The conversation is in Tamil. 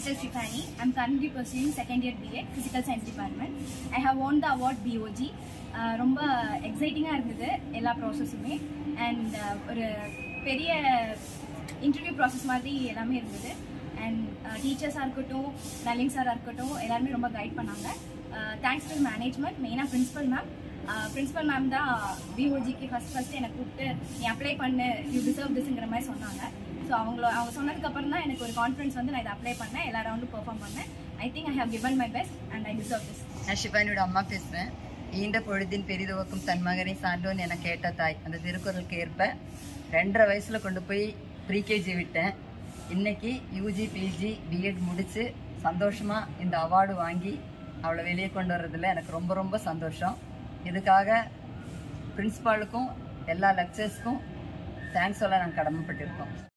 Dr. Shifani. I'm currently pursuing second year BA, Physical Science Department. I have won the award BOG. Uh, ரொம்ப எக்ஸைட்டிங்காக இருந்தது எல்லா ப்ராசஸுமே அண்ட் ஒரு பெரிய இன்டர்வியூ ப்ராசஸ் மாதிரி எல்லாமே இருந்தது அண்ட் டீச்சர்ஸாக இருக்கட்டும் நலிங் சாராக இருக்கட்டும் எல்லாருமே ரொம்ப கைட் பண்ணாங்க தேங்க்ஸ் டு மேனேஜ்மெண்ட் மெயினாக பிரின்சிபல் மேம் பிரின்சிபல் மேம் தான் பிஓஜிக்கு ஃபஸ்ட் ஃபஸ்ட்டு என்னை கூப்பிட்டு நீ அப்ளை பண்ணு யூ டிசர்வ் திஸ்ங்கிற மாதிரி சொன்னாங்க ஸோ அவங்கள அவங்க சொன்னதுக்கப்புறம் தான் எனக்கு ஒரு கான்ஃபிடன்ஸ் வந்து நான் இதை அப்ளை பண்ணேன் எல்லா ரவுண்டும் பெர்ஃபார்ம் பண்ணேன் I think I have given my best and I deserve this நான் சிவானியோட அம்மா பேசுறேன் ஈண்ட பொழுதின் பெரிதுவக்கும் தன் மகனை சான்றோன் என கேட்ட தாய் அந்த திருக்குறளுக்கு ஏற்ப ரெண்டரை வயசுல கொண்டு போய் ப்ரீகேஜி விட்டேன் இன்னைக்கு யூஜி பிஜி பிஎட் முடிச்சு சந்தோஷமா இந்த அவார்டு வாங்கி அவளை வெளியே கொண்டு வர்றதுல எனக்கு ரொம்ப ரொம்ப சந்தோஷம் இதுக்காக பிரின்சிபாலுக்கும் எல்லா லெக்சர்ஸ்க்கும் தேங்க்ஸ் சொல்ல நாங்கள் கடமைப்பட்டிருக்கோம்